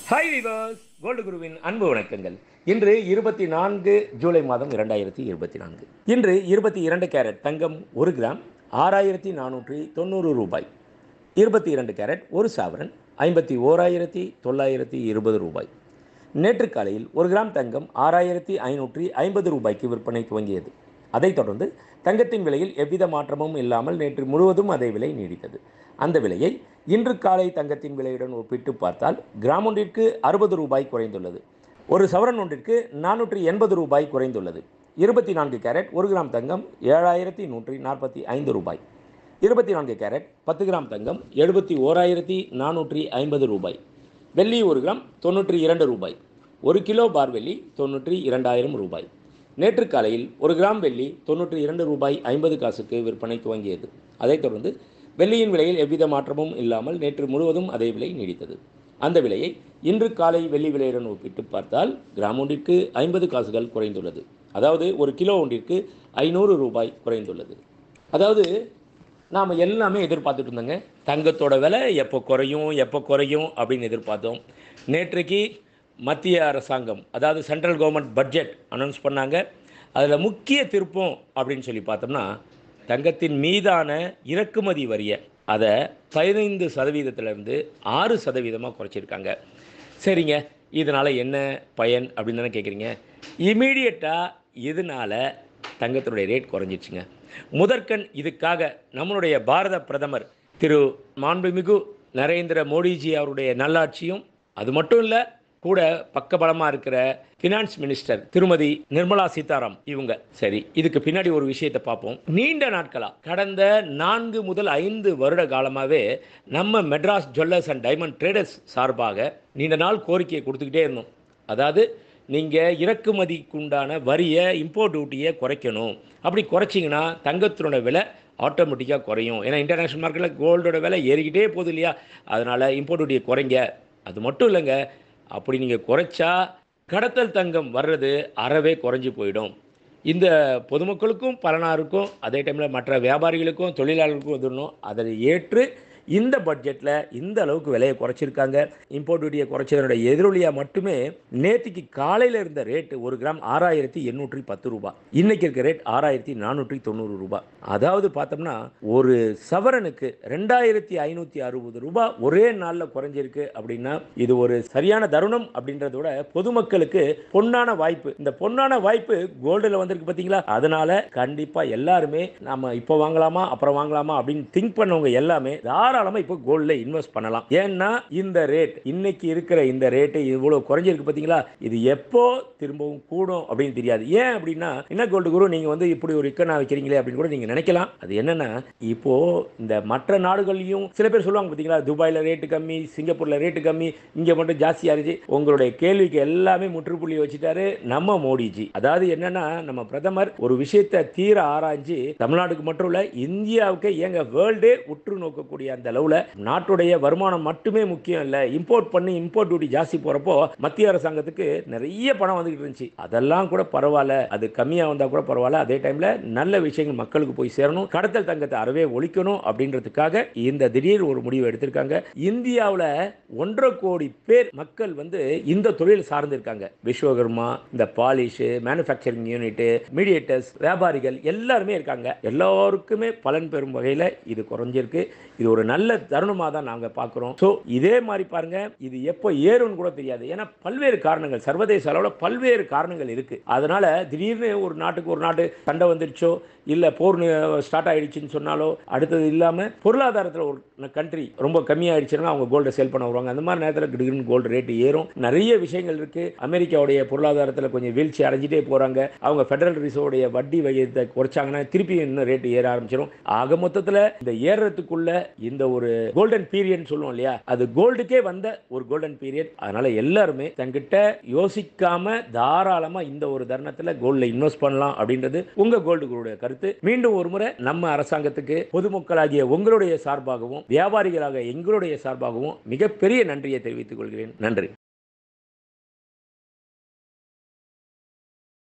hi விவாஸ் gold குருவின் அன்பு வணக்கங்கள் இன்று இருபத்தி நான்கு ஜூலை மாதம் இரண்டாயிரத்தி இருபத்தி நான்கு இன்று இருபத்தி இரண்டு கேரட் தங்கம் ஒரு கிராம் ஆறாயிரத்தி நானூற்றி தொண்ணூறு ரூபாய் இருபத்தி இரண்டு கேரட் ஒரு சாவரன் ஐம்பத்தி ஓராயிரத்தி தொள்ளாயிரத்தி இருபது ரூபாய் நேற்று காலையில் ஒரு கிராம் தங்கம் ஆறாயிரத்தி ஐநூற்றி ஐம்பது ரூபாய்க்கு விற்பனை துவங்கியது அதைத் தொடர்ந்து தங்கத்தின் விலையில் எவ்வித மாற்றமும் இல்லாமல் நேற்று முழுவதும் அதே விலை நீடித்தது அந்த விலையை இன்று காலை தங்கத்தின் விலையுடன் ஒப்பிட்டு பார்த்தால் கிராம் ஒன்றிற்கு அறுபது ரூபாய் குறைந்துள்ளது ஒரு சவரன் ஒன்றிற்கு நானூற்றி எண்பது ரூபாய் குறைந்துள்ளது இருபத்தி நான்கு கேரட் ஒரு கிராம் தங்கம் ஏழாயிரத்தி நூற்றி நாற்பத்தி ஐந்து ரூபாய் இருபத்தி நான்கு கேரட் பத்து கிராம் தங்கம் எழுபத்தி ஓராயிரத்தி நானூற்றி ஐம்பது ரூபாய் வெள்ளி ஒரு கிராம் தொண்ணூற்றி இரண்டு ரூபாய் ஒரு கிலோ பார் வெள்ளி தொண்ணூற்றி இரண்டாயிரம் ரூபாய் நேற்று காலையில் ஒரு கிராம் வெள்ளி தொண்ணூற்றி இரண்டு ரூபாய் ஐம்பது காசுக்கு விற்பனை துவங்கியது அதைத் தொடர்ந்து வெள்ளியின் விலையில் எவ்வித மாற்றமும் இல்லாமல் நேற்று முழுவதும் அதே விலை நீடித்தது அந்த விலையை இன்று காலை வெள்ளி விலையுடன் ஒப்பிட்டு பார்த்தால் கிராம் ஒன்றிற்கு ஐம்பது காசுகள் குறைந்துள்ளது அதாவது ஒரு கிலோ ஒன்றிற்கு ஐநூறு ரூபாய் குறைந்துள்ளது அதாவது நாம் எல்லாமே எதிர்பார்த்துட்டு இருந்தோங்க தங்கத்தோட விலை எப்போ குறையும் எப்போ குறையும் அப்படின்னு எதிர்பார்த்தோம் நேற்றைக்கு மத்திய அரசாங்கம் அதாவது சென்ட்ரல் கவர்மெண்ட் பட்ஜெட் அனௌன்ஸ் பண்ணாங்க அதில் முக்கிய திருப்பம் அப்படின்னு சொல்லி பார்த்தோம்னா தங்கத்தின் மீதான இறக்குமதி வரியை அதை பதினைந்து சதவீதத்திலேருந்து ஆறு சதவீதமாக குறைச்சிருக்காங்க சரிங்க இதனால் என்ன பயன் அப்படின்னு தானே கேட்குறீங்க இமீடியட்டாக இதனால் தங்கத்தினுடைய ரேட் குறைஞ்சிடுச்சுங்க முதற்கண் இதுக்காக நம்மளுடைய பாரத பிரதமர் திரு மாண்புமிகு நரேந்திர மோடிஜி அவருடைய நல்லாட்சியும் அது மட்டும் இல்லை கூட பக்கபலமாக இருக்கிற ஃபினான்ஸ் மினிஸ்டர் திருமதி நிர்மலா சீதாராம் இவங்க சரி இதுக்கு பின்னாடி ஒரு விஷயத்தை பார்ப்போம் நீண்ட நாட்களா கடந்த நான்கு முதல் ஐந்து வருட காலமாகவே நம்ம Madras jewellers and diamond traders சார்பாக நீண்ட நாள் கோரிக்கையை கொடுத்துக்கிட்டே இருந்தோம் அதாவது நீங்கள் இறக்குமதிக்கு உண்டான வரியை இம்போர்ட் டியூட்டியை குறைக்கணும் அப்படி குறைச்சிங்கன்னா தங்கத்தினோட விலை ஆட்டோமேட்டிக்காக குறையும் ஏன்னா இன்டர்நேஷ்னல் மார்க்கெட்டில் கோல்டோட விலை ஏறிக்கிட்டே போகுது இல்லையா அதனால் இம்போர்ட் டியூட்டியை குறைங்க அது மட்டும் இல்லைங்க அப்படி நீங்கள் குறைச்சா கடத்தல் தங்கம் வர்றது அறவே குறைஞ்சி போயிடும் இந்த பொதுமக்களுக்கும் பலனாக இருக்கும் அதே டைமில் மற்ற வியாபாரிகளுக்கும் தொழிலாளர்களுக்கும் உதவணும் அதை ஏற்று இந்த பட்ஜெட்டில் இந்த அளவுக்கு விலையை குறைச்சிருக்காங்க இம்போர்ட் டியூட்டியை குறைச்சதனுடைய எதிரொலியாக மட்டுமே நேற்றுக்கு காலையில் இருந்த ரேட்டு ஒரு கிராம் ஆறாயிரத்தி எண்ணூற்றி பத்து ரூபாய் இன்னைக்கு இருக்க ரேட் ஆறாயிரத்தி நானூற்றி தொண்ணூறு ரூபாய் அதாவது பார்த்தோம்னா ஒரு சவரனுக்கு ரெண்டாயிரத்தி ஐநூற்றி அறுபது ரூபாய் ஒரே நாளில் குறைஞ்சிருக்கு அப்படின்னா இது ஒரு சரியான தருணம் அப்படின்றத விட பொதுமக்களுக்கு பொன்னான வாய்ப்பு இந்த பொன்னான வாய்ப்பு கோல்டில் வந்திருக்கு பார்த்தீங்களா அதனால கண்டிப்பாக எல்லாருமே நம்ம இப்போ வாங்கலாமா அப்புறம் வாங்கலாமா அப்படின்னு திங்க் பண்ணவங்க எல்லாமே தாராளமாக இப்போ கோல்டில் இன்வெஸ்ட் பண்ணலாம் ஏன்னா இந்த ரேட் இன்னைக்கு இருக்கிற இந்த ரேட்டு இவ்வளோ குறைஞ்சிருக்கு பார்த்தீங்களா இது எப்போ திரும்பவும் கூடும் அப்படின்னு தெரியாது ஏன் அப்படின்னா என்ன கோல்டு குரு நீங்கள் வந்து இப்படி ஒரு இக்கனா வைக்கிறீங்களே அப்படின்னு கூட நீங்கள் நினைக்கலாம் அது என்னன்னா இப்போ இந்த மற்ற நாடுகள்லையும் சில பேர் சொல்லுவாங்க பார்த்தீங்களா துபாயில் ரேட்டு கம்மி சிங்கப்பூரில் ரேட்டு கம்மி இங்கே மட்டும் ஜாஸ்தியாக இருந்துச்சு உங்களுடைய கேள்விக்கு எல்லாமே முற்றுப்புள்ளி வச்சுட்டாரு நம்ம மோடிஜி அதாவது என்னன்னா நம்ம பிரதமர் ஒரு விஷயத்தை தீர ஆராய்ஞ்சு தமிழ்நாட்டுக்கு மட்டும் இல்ல இந்தியாவுக்கு ஏங்க வேர்ல்டே உற்று நோக்கக்கூடிய அந்த அளவுல நாட்டுடைய வருமானம் மட்டுமே முக்கியம் இல்ல இம்போர்ட் பண்ணி இம்போர்ட் டியூட்டி ஜாஸ்தி போறப்போ மத்திய அரசாங்கத்துக்கு நிறைய பணம் வந்துகிட்டு இருந்துச்சு அதெல்லாம் கூட பரவாயில்ல அது கம்மியா வந்தா கூட பரவாயில்ல அதே டைம்ல நல்ல விஷயங்கள் மக்களுக்கு போய் சேரணும் கடத்தல் தங்கத்தை அறவே ஒழிக்கணும் அப்படின்றதுக்காக இந்த திடீர் ஒரு முடிவு எடுத்திருக்காங்க இந்தியாவில் ஒன்றரை கோடி பேர் மக்கள் வந்து இந்த தொழில் சார்ந்திருக்காங்க விஸ்வகர்மா இந்த பாலிஷ் மேனுஃபேக்சரிங் யூனிட் மீடியேட்டர்ஸ் வியாபாரிகள் எல்லாருமே இருக்காங்க எல்லாருக்குமே பலன் பெறும் வகையில் இது குறைஞ்சிருக்கு இது ஒரு நல்ல தருணமாக தான் நாங்கள் பார்க்குறோம் ஸோ இதே மாதிரி பாருங்க இது எப்போ ஏறும்னு கூட தெரியாது ஏன்னா பல்வேறு காரணங்கள் சர்வதேச அளவில் பல்வேறு காரணங்கள் இருக்கு அதனால திடீர்னு ஒரு நாட்டுக்கு ஒரு நாட்டு சண்டை வந்துருச்சோ இல்லை போர் ஸ்டார்ட் ஆயிடுச்சுன்னு சொன்னாலோ அடுத்தது இல்லாமல் பொருளாதாரத்தில் ஒரு கண்ட்ரி ரொம்ப கம்மியாயிடுச்சுன்னா அவங்க கோல்டை சேல் பண்ண வருவாங்க அந்த மாதிரி நேரத்தில் திடீர்னு கோல்டு ரேட்டு ஏறும் நிறைய விஷயங்கள் இருக்கு அமெரிக்காவுடைய பொருளாதாரத்தில் கொஞ்சம் வீழ்ச்சி அடைஞ்சிட்டே போகிறாங்க அவங்க ஃபெடரல் ரிசர்வோடைய வட்டி விகிதத்தை குறைச்சாங்கன்னா திருப்பி இன்னும் ரேட்டு ஏற ஆரம்பிச்சிடும் ஆக மொத்தத்தில் இந்த ஏறுறதுக்குள்ள இந்த ஒரு கோல்டன் பீரியட் சொல்லுவோம் இல்லையா அது கோல்டுக்கே வந்த ஒரு கோல்டன் பீரியட் அதனால எல்லாருமே தங்கிட்ட யோசிக்காம தாராளமா இந்த ஒரு தருணத்தில் கோல்டில் இன்வெஸ்ட் பண்ணலாம் அப்படின்றது உங்க கோல்டு குருடைய கருத்து மீண்டும் ஒரு முறை நம்ம அரசாங்கத்துக்கு பொதுமக்களாகிய உங்களுடைய சார்பாகவும் வியாபாரிகளாக எங்களுடைய சார்பாகவும் மிகப்பெரிய நன்றியை தெரிவித்துக் கொள்கிறேன் நன்றி